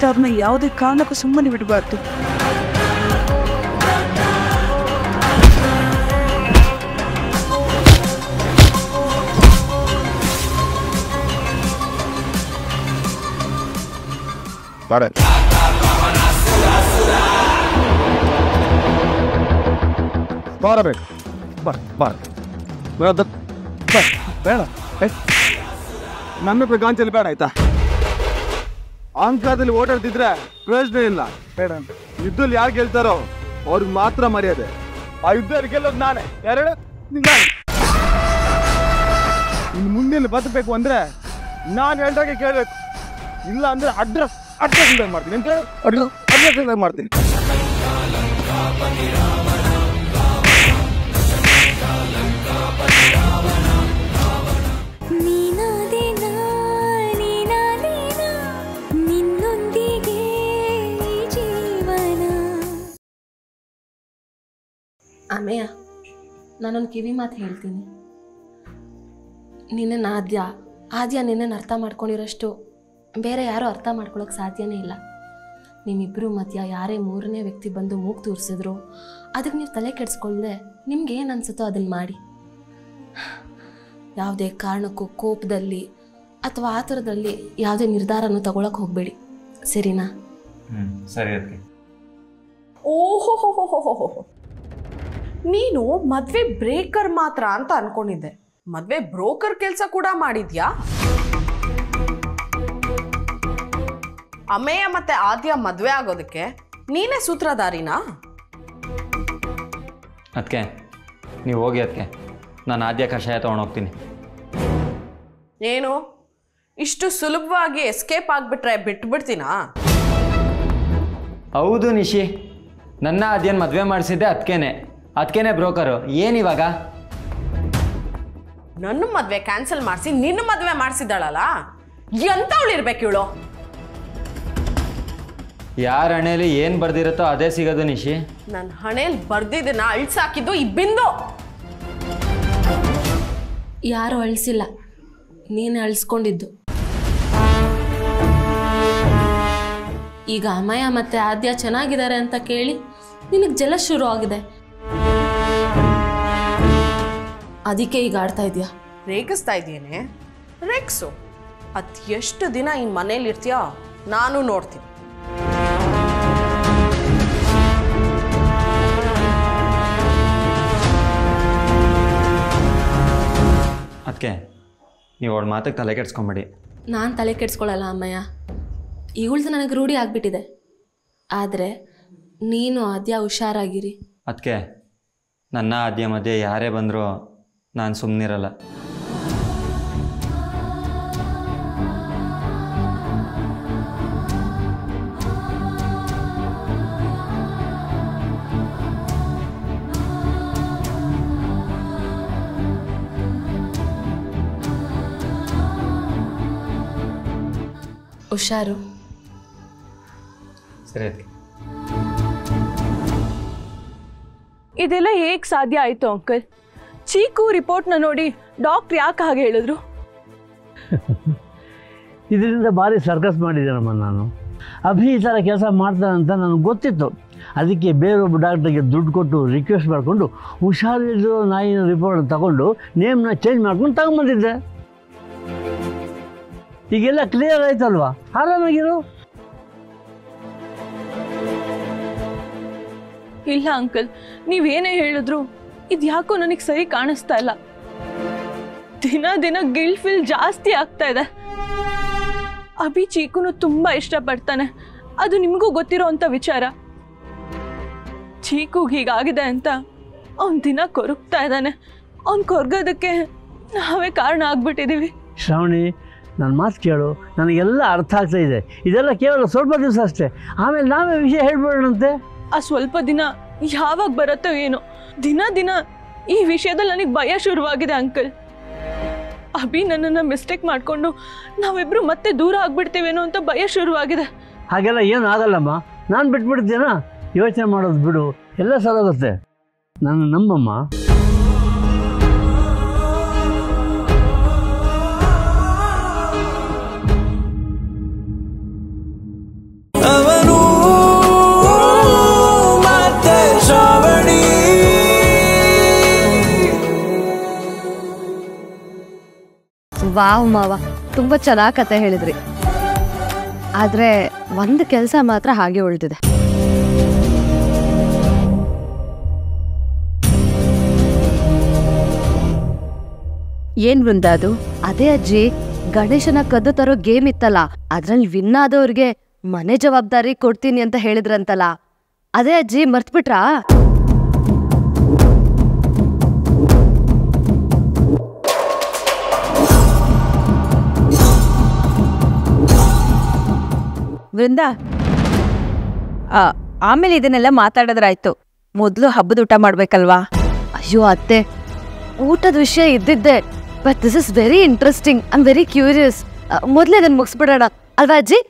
Speaker 15: ಅವ್ರನ್ನ ಯಾವುದೇ ಕಾರಣಕ್ಕೂ ಸುಮ್ಮನೆ ಬಿಡಬಾರ್ದು
Speaker 14: ಬಾರೆ ಬಾರಬೇಕು ಬರ್ ಬಾರ ಬೇಡ ಬೇಡ ಏ, ನನ್ನ ಹತ್ರ ಗಾಂಚಲಿ ಬೇಡ ಆಯ್ತಾ ಅಂಕದಲ್ಲಿ ಓಡಾಡ್ತಿದ್ರೆ ಪ್ರಯೋಜನ ಇಲ್ಲ ಬೇಡ ಯುದ್ಧದಲ್ಲಿ ಯಾರು ಗೆಲ್ತಾರೋ ಅವ್ರಿಗೆ ಮಾತ್ರ ಮರ್ಯಾದೆ ಆ ಯುದ್ಧದಲ್ಲಿ ಗೆಲ್ಲೋದು ನಾನೇ ಎರಡು ನಾನೇ ಇನ್ನು ಮುಂದೆ ಬದುಕಬೇಕು ಅಂದ್ರೆ ನಾನು ಹೇಳ್ದಾಗೆ ಕೇಳಬೇಕು ಇಲ್ಲ ಅಂದ್ರೆ ಅಡ್ರೆಸ್ ಅಡ್ರೆಸ್ ಇಲ್ದಂಗೆ ಮಾಡ್ತೀನಿ ಅಂತ ಅಡ್ರೆಸ್ ಅಡ್ರೆಸ್ ಇಲ್ದಂಗೆ ಮಾಡ್ತೀನಿ
Speaker 11: ನೀನಾದೇನ ನೀನಾದೇನ ನಿನ್ನೊಂದಿಗೆ ಈ ಜೀವನ
Speaker 16: ಅಮೆಯ ನಾನೊಂದು ಕಿವಿ ಮಾತು ಹೇಳ್ತೀನಿ ನಿನ್ನ ಆದ್ಯ ಆದ್ಯ ನಿನ್ನನ್ನು ಅರ್ಥ ಮಾಡ್ಕೊಂಡಿರೋಷ್ಟು ಬೇರೆ ಯಾರೂ ಅರ್ಥ ಮಾಡ್ಕೊಳಕ್ಕೆ ಸಾಧ್ಯನೇ ಇಲ್ಲ ನಿಮ್ಮಿಬ್ಬರು ಮಧ್ಯ ಯಾರೇ ಮೂರನೇ ವ್ಯಕ್ತಿ ಬಂದು ಮೂಗು ತೂರಿಸಿದ್ರು ಅದಕ್ಕೆ ನೀವು ತಲೆ ಕೆಡಿಸ್ಕೊಳ್ದೆ ನಿಮ್ಗೆ ಏನು ಅನ್ಸುತ್ತೋ ಅದನ್ನು ಮಾಡಿ ಯಾವುದೇ ಕಾರಣಕ್ಕೂ ಕೋಪದಲ್ಲಿ ಅಥವಾ ಆತುರದಲ್ಲಿ ಯಾವುದೇ ನಿರ್ಧಾರನೂ ತಗೊಳಕ್ಕೆ ಹೋಗಬೇಡಿ ಸರಿನಾ
Speaker 13: ಹ್ಞೂ ಸರಿ ಅದಕ್ಕೆ
Speaker 8: ಓಹೋ ನೀನು ಮದ್ವೆ ಬ್ರೇಕರ್ ಮಾತ್ರ ಅಂತ ಅನ್ಕೊಂಡಿದ್ದೆ ಮದ್ವೆ ಬ್ರೋಕರ್ ಕೆಲಸ ಕೂಡ ಮಾಡಿದ್ಯಾ ಅಮೇಯ ಮತ್ತೆ ಆದ್ಯ ಮದ್ವೆ ಆಗೋದಕ್ಕೆ ನೀನೇ ಸೂತ್ರಧಾರಿನಾ
Speaker 13: ಅದಕ್ಕೆ ನೀವು ಹೋಗಿ ಅದಕ್ಕೆ ನಾನು ಆದ್ಯ ಕಷಾಯ ತೊಗೊಂಡೋಗ್ತೀನಿ
Speaker 8: ಏನು ಇಷ್ಟು ಸುಲಭವಾಗಿ ಎಸ್ಕೇಪ್ ಆಗ್ಬಿಟ್ರೆ ಬಿಟ್ಬಿಡ್ತೀನಾ
Speaker 13: ಹೌದು ನಿಶಿ ನನ್ನ ಅದೇನು ಮದುವೆ ಮಾಡಿಸಿದ್ದೆ ಅದಕ್ಕೇನೆ ಅದಕ್ಕೇನೆ ಬ್ರೋಕರು ಏನಿವಾಗ
Speaker 8: ನನ್ನ ಮದ್ವೆ ಕ್ಯಾನ್ಸಲ್ ಮಾಡಿಸಿ ನಿನ್ನ ಮದ್ವೆ ಮಾಡಿಸಿದ್ದಾಳಲ್ಲ ಎಂತವಳು ಇರ್ಬೇಕು ಇವಳು
Speaker 13: ಯಾರ ಹಣೆಯಲ್ಲಿ ಏನು ಬರ್ದಿರುತ್ತೋ ಅದೇ ಸಿಗೋದು ನಿಶಿ
Speaker 8: ನನ್ನ ಹಣೆಯಲ್ಲಿ ಬರ್ದಿದ್ದನ್ನ ಅಳ್ಸಾಕಿದ್ದು ಈ ಬಿಂದು
Speaker 16: ಯಾರು ಅಳಿಸಿಲ್ಲ ನೀನು ಅಳಿಸ್ಕೊಂಡಿದ್ದು ಈಗ ಅಮಯ ಮತ್ತೆ ಆದ್ಯ ಚೆನ್ನಾಗಿದ್ದಾರೆ ಅಂತ ಕೇಳಿ ನಿನಗೆ ಜಲ ಶುರು ಆಗಿದೆ ಅದಕ್ಕೆ ಈಗ ಆಡ್ತಾ ಇದೆಯಾ
Speaker 8: ರೇಗಿಸ್ತಾ ಇದೆಯೇನೆ ರೇಗ್ಸು ಅತ್ ಎಷ್ಟು ದಿನ ಈ ಮನೇಲಿ ಇರ್ತೀಯೋ ನಾನು ನೋಡ್ತೀನಿ
Speaker 13: ಅದಕ್ಕೆ ನೀವು ಅವಳ ಮಾತಿಗೆ ತಲೆ ಕೆಡ್ಸ್ಕೊಂಬೇಡಿ
Speaker 16: ನಾನು ತಲೆ ಕೆಡಿಸ್ಕೊಳ್ಳಲ್ಲ ಅಮ್ಮಯ್ಯ ಇವಳ್ದು ನನಗೆ ರೂಢಿ ಆಗಿಬಿಟ್ಟಿದೆ ಆದರೆ ನೀನು ಆದ್ಯ ಹುಷಾರಾಗಿರಿ
Speaker 13: ಅದಕ್ಕೆ ನನ್ನ ಆದ್ಯ ಮಧ್ಯೆ ಯಾರೇ ಬಂದರೂ ನಾನು ಸುಮ್ಮನಿರಲ್ಲ
Speaker 16: ಹುಷಾರು
Speaker 13: ಸರಿ ಅದಕ್ಕೆ
Speaker 1: ಇದೆಲ್ಲ ಹೇಗೆ ಸಾಧ್ಯ ಆಯಿತು ಅಂಕಲ್ ಚೀಕು ರಿಪೋರ್ಟ್ನ ನೋಡಿ ಡಾಕ್ಟ್ರ್ ಯಾಕೆ ಹಾಗೆ ಹೇಳಿದ್ರು
Speaker 17: ಇದರಿಂದ ಭಾರಿ ಸರ್ಕಸ್ ಮಾಡಿದ್ದೇನಮ್ಮ ನಾನು ಅಭಿ ಈ ಥರ ಕೆಲಸ ಮಾಡ್ತಾನೆ ಅಂತ ನನಗೆ ಗೊತ್ತಿತ್ತು ಅದಕ್ಕೆ ಬೇರೊಬ್ಬ ಡಾಕ್ಟ್ರಿಗೆ ದುಡ್ಡು ಕೊಟ್ಟು ರಿಕ್ವೆಸ್ಟ್ ಮಾಡಿಕೊಂಡು ಹುಷಾರಿರೋ ನಾಯಿನ ರಿಪೋರ್ಟ್ ತಗೊಂಡು ನೇಮ್ನ ಚೇಂಜ್ ಮಾಡ್ಕೊಂಡು ತಗೊಂಬಂದಿದ್ದೆ ಈಗೆಲ್ಲ ಕ್ಲಿಯರ್ ಆಯ್ತಲ್ವಾ ಆರಾಮಾಗಿರು
Speaker 1: ಇಲ್ಲ ಅಂಕಲ್ ನೀವೇನೇ ಹೇಳಿದ್ರು ಇದು ಯಾಕೋ ನನಗೆ ಸರಿ ಕಾಣಿಸ್ತಾ ಇಲ್ಲ ದಿನ ದಿನ ಗಿಲ್ ಫೀಲ್ ಜಾಸ್ತಿ ಆಗ್ತಾ ಇದೆ ಅಭಿ ಚೀಕುನು ತುಂಬಾ ಇಷ್ಟಪಡ್ತಾನೆ ಅದು ನಿಮಗೂ ಗೊತ್ತಿರೋ ಅಂಥ ವಿಚಾರ ಚೀಕುಗೆ ಹೀಗಾಗಿದೆ ಅಂತ ಅವನ್ ದಿನ ಕೊರಗ್ತಾ ಇದ್ದಾನೆ ಅವ್ನು ಕೊರ್ಗೋದಕ್ಕೆ ನಾವೇ ಕಾರಣ ಆಗ್ಬಿಟ್ಟಿದೀವಿ
Speaker 17: ಶ್ರಾವಣಿ ನನ್ನ ಮಾತು ಕೇಳು ನನಗೆಲ್ಲ ಅರ್ಥ ಆಗ್ತಾ ಇದೆ ಇದೆಲ್ಲ ಕೇವಲ ಸ್ವಲ್ಪ ದಿವಸ ಅಷ್ಟೇ ಆಮೇಲೆ ನಾವೇ ವಿಷಯ ಹೇಳ್ಬಿಡೋಣಂತೆ
Speaker 1: ಆ ಸ್ವಲ್ಪ ದಿನ ಯಾವಾಗ ಬರುತ್ತೋ ಏನೋ ದಿನ ದಿನ ಈ ವಿಷಯದಲ್ಲಿ ನನಗೆ ಭಯ ಶುರುವಾಗಿದೆ ಅಂಕಲ್ ಅಭಿ ನನ್ನನ್ನು ಮಿಸ್ಟೇಕ್ ಮಾಡಿಕೊಂಡು ನಾವಿಬ್ರು ಮತ್ತೆ ದೂರ ಆಗ್ಬಿಡ್ತೇವೇನೋ ಅಂತ ಭಯ ಶುರುವಾಗಿದೆ
Speaker 17: ಹಾಗೆಲ್ಲ ಏನು ಆಗಲ್ಲಮ್ಮ ನಾನು ಬಿಟ್ಬಿಡ್ತೀನಾ ಯೋಚನೆ ಮಾಡೋದು ಬಿಡು ಎಲ್ಲ ಸರೋಗುತ್ತೆ ನನ್ನ ನಂಬಮ್ಮ
Speaker 9: ವಾವ್ ಮಾವ ತುಂಬ ಚೆನ್ನಾಗಿ ಕತೆ ಹೇಳಿದ್ರಿ ಆದರೆ ಒಂದು ಕೆಲಸ ಮಾತ್ರ ಹಾಗೆ ಉಳಿದಿದೆ
Speaker 6: ಏನ್ ವೃಂದ ಅದು
Speaker 9: ಅದೇ ಅಜ್ಜಿ ಗಣೇಶನ ಕದ್ದು ತರೋ ಗೇಮ್ ಇತ್ತಲ್ಲ ಅದ್ರಲ್ಲಿ ವಿನ್ ಆದವ್ರಿಗೆ ಮನೆ ಜವಾಬ್ದಾರಿ ಕೊಡ್ತೀನಿ ಅಂತ ಹೇಳಿದ್ರಂತಲ್ಲ ಅದೇ ಅಜ್ಜಿ ಮರ್ತ್ಬಿಟ್ರಾ
Speaker 6: ವೃಂದ ಆ, ಆಮೇಲೆ ಇದನ್ನೆಲ್ಲ ಮಾತಾಡಿದ್ರಾಯ್ತು ಮೊದಲು ಹಬ್ಬದ ಊಟ ಮಾಡ್ಬೇಕಲ್ವಾ
Speaker 9: ಅಯ್ಯೋ ಅತ್ತೆ ಊಟದ ವಿಷಯ ಇದ್ದಿದ್ದೆ but this is very interesting I am very curious ಮೊದಲೇ ಅದನ್ನು ಮುಗಿಸ್ಬಿಡೋಣ ಅಲ್ವಾ ಅಜ್ಜಿ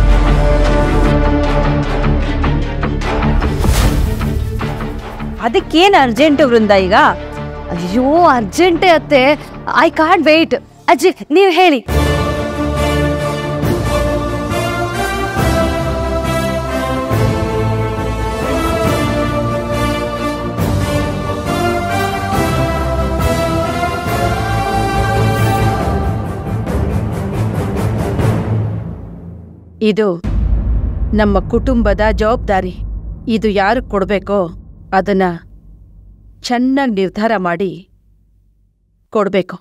Speaker 6: ಅದಕ್ಕೇನು ಅರ್ಜೆಂಟು ವೃಂದ ಈಗ
Speaker 9: ಅಯ್ಯೋ ಅರ್ಜೆಂಟೇ ಅತ್ತೆ ಐ ಕಾಂಟ್ ವೇಟ್ ಅಜ್ಜಿ ನೀವು ಹೇಳಿ
Speaker 6: ಇದು ನಮ್ಮ ಕುಟುಂಬದ ಜವಾಬ್ದಾರಿ ಇದು ಯಾರು ಕೊಡಬೇಕೋ ಅದನ್ನ ಚೆನ್ನಾಗಿ ನಿರ್ಧಾರ ಮಾಡಿ ಕೊಡಬೇಕು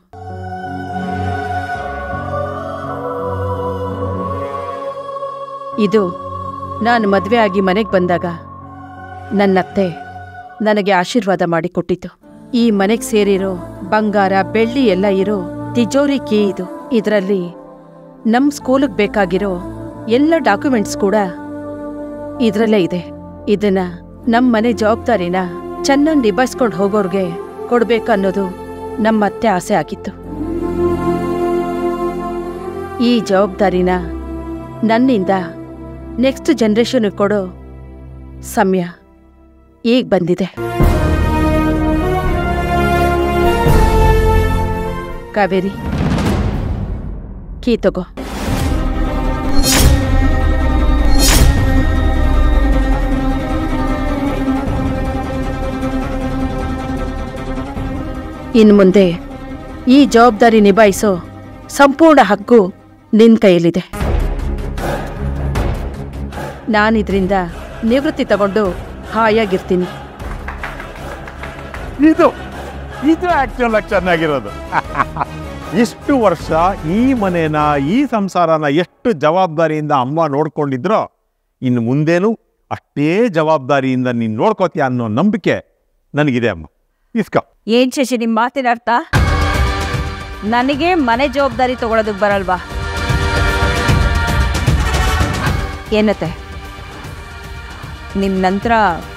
Speaker 6: ಇದು ನಾನು ಮದುವೆ ಆಗಿ ಮನೆಗೆ ಬಂದಾಗ ನನ್ನತ್ತೆ ನನಗೆ ಆಶೀರ್ವಾದ ಮಾಡಿ ಕೊಟ್ಟಿತು ಈ ಮನೆಗೆ ಸೇರಿರೋ ಬಂಗಾರ ಬೆಳ್ಳಿ ಎಲ್ಲ ಇರೋ ತಿಜೋರಿ ಕೀ ಇದು ಇದರಲ್ಲಿ ನಮ್ಮ ಸ್ಕೂಲಿಗೆ ಬೇಕಾಗಿರೋ ಎಲ್ಲ ಡಾಕ್ಯುಮೆಂಟ್ಸ್ ಕೂಡ ಇದರಲ್ಲೇ ಇದೆ ಇದನ್ನ ನಮ್ಮ ಮನೆ ಜವಾಬ್ದಾರಿನ ಚೆನ್ನಾಗಿ ನಿಭಾಯಿಸ್ಕೊಂಡು ಹೋಗೋರ್ಗೆ ಕೊಡ್ಬೇಕು ಅನ್ನೋದು ನಮ್ಮ ಅತ್ತೆ ಆಸೆ ಆಗಿತ್ತು ಈ ಜವಾಬ್ದಾರಿನ ನನ್ನಿಂದ ನೆಕ್ಸ್ಟ್ ಜನ್ರೇಷನ್ಗೆ ಕೊಡೋ ಸಮಯ ಈಗ ಬಂದಿದೆ ಕಾವೇರಿ ಕೀ ತಗೋ ಇನ್ನು ಮುಂದೆ ಈ ಜವಾಬ್ದಾರಿ ನಿಭಾಯಿಸೋ ಸಂಪೂರ್ಣ ಹಕ್ಕು ನಿನ್ನ ಕೈಯಲ್ಲಿದೆ ನಾನಿದ್ರಿಂದ ನಿವೃತ್ತಿ ತಗೊಂಡು ಹಾಯಾಗಿರ್ತೀನಿ
Speaker 18: ಇದು ಇದು ಆಕ್ಚುಲ್ ಆಗಿ ಚೆನ್ನಾಗಿರೋದು ಇಷ್ಟು ವರ್ಷ ಈ ಮನೇನ ಈ ಸಂಸಾರನ ಎಷ್ಟು ಜವಾಬ್ದಾರಿಯಿಂದ ಅಮ್ಮ ನೋಡ್ಕೊಂಡಿದ್ರೋ ಇನ್ನು ಮುಂದೇನು ಅಷ್ಟೇ ಜವಾಬ್ದಾರಿಯಿಂದ ನೀನು ನೋಡ್ಕೋತೀಯ ಅನ್ನೋ ನಂಬಿಕೆ ನನಗಿದೆ ಅಮ್ಮ ಇಸ್ಕೋ
Speaker 6: ಏನ್ ಶಶಿ ನಿಮ್ಮ ಮಾತಿನ ಅರ್ಥ ನನಗೆ ಮನೆ ಜವಾಬ್ದಾರಿ ತಗೊಳೋದಕ್ಕೆ ಬರಲ್ವಾ ಏನತ್ತೆ ನಿಮ್ಮ ನಂತರ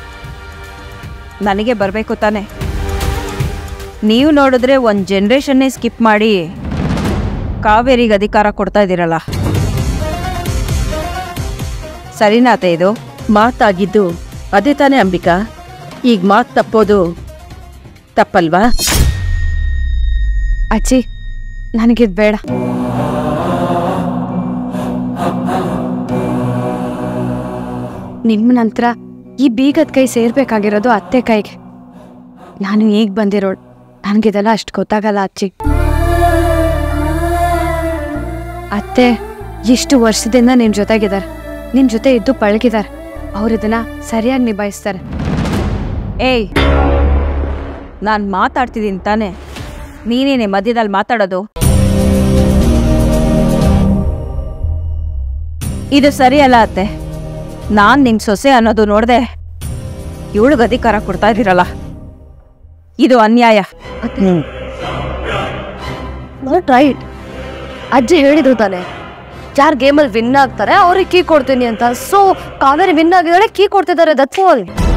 Speaker 6: ನನಗೆ ಬರಬೇಕು ತಾನೆ ನೀವು ನೋಡಿದ್ರೆ ಒಂದು ಜನ್ರೇಷನ್ನೇ ಸ್ಕಿಪ್ ಮಾಡಿ ಕಾವೇರಿಗೆ ಅಧಿಕಾರ ಕೊಡ್ತಾ ಇದ್ದೀರಲ್ಲ ಸರಿನಾತೆ ಇದು
Speaker 1: ಮಾತಾಗಿದ್ದು ಅದೇ ತಾನೇ ಅಂಬಿಕಾ ಈಗ ಮಾತು ತಪ್ಪೋದು ತಪ್ಪಲ್ವಾ
Speaker 9: ಅಜ್ಜಿ ನನಗಿದ್ ಬೇಡ ನಿಮ್ಮ ನಂತರ ಈ ಬೀಗದ ಕೈ ಸೇರ್ಬೇಕಾಗಿರೋದು ಅತ್ತೆ ಕೈಗೆ ನಾನು ಈಗ ಬಂದಿರೋಳು ನನಗಿದೆಲ್ಲ ಅಷ್ಟು ಗೊತ್ತಾಗಲ್ಲ ಅಜ್ಜಿ ಅತ್ತೆ ಇಷ್ಟು ವರ್ಷದಿಂದ ನಿನ್ನ ಜೊತೆಗಿದ್ದಾರೆ ನಿನ್ನ ಜೊತೆ ಇದ್ದು ಪಳಗಿದ್ದಾರೆ ಅವ್ರು ಇದನ್ನ ಸರಿಯಾಗಿ ನಿಭಾಯಿಸ್ತಾರೆ
Speaker 6: ಏಯ್ ನಾನು ಮಾತಾಡ್ತಿದ್ದೀನಿ ತಾನೆ ನೀನೇನೆ ಮಧ್ಯದಲ್ಲಿ ಮಾತಾಡೋದು ಇದು ಸರಿಯಲ್ಲ ಅತ್ತೆ ನಾನು ನಿಮ್ಮ ಸೊಸೆ ಅನ್ನೋದು ನೋಡ್ದೆ ಇವಳಿಗೆ ಅಧಿಕಾರ ಕೊಡ್ತಾ ಇದ್ದೀರಲ್ಲ ಇದು ಅನ್ಯಾಯ
Speaker 9: ನಾಟ್ ರೈಟ್ ಅಜ್ಜಿ ಹೇಳಿದ್ರು ತಾನೆ ಯಾರು ಗೇಮಲ್ಲಿ ವಿನ್ ಆಗ್ತಾರೆ ಅವ್ರಿಗೆ ಕೀ ಕೊಡ್ತೀನಿ ಅಂತ ಸೊ ಕಾವೇರಿ ವಿನ್ ಆಗಿದ್ದಾಳೆ ಕೀ ಕೊಡ್ತಿದ್ದಾರೆ ದಟ್ಸ್ ಆಲ್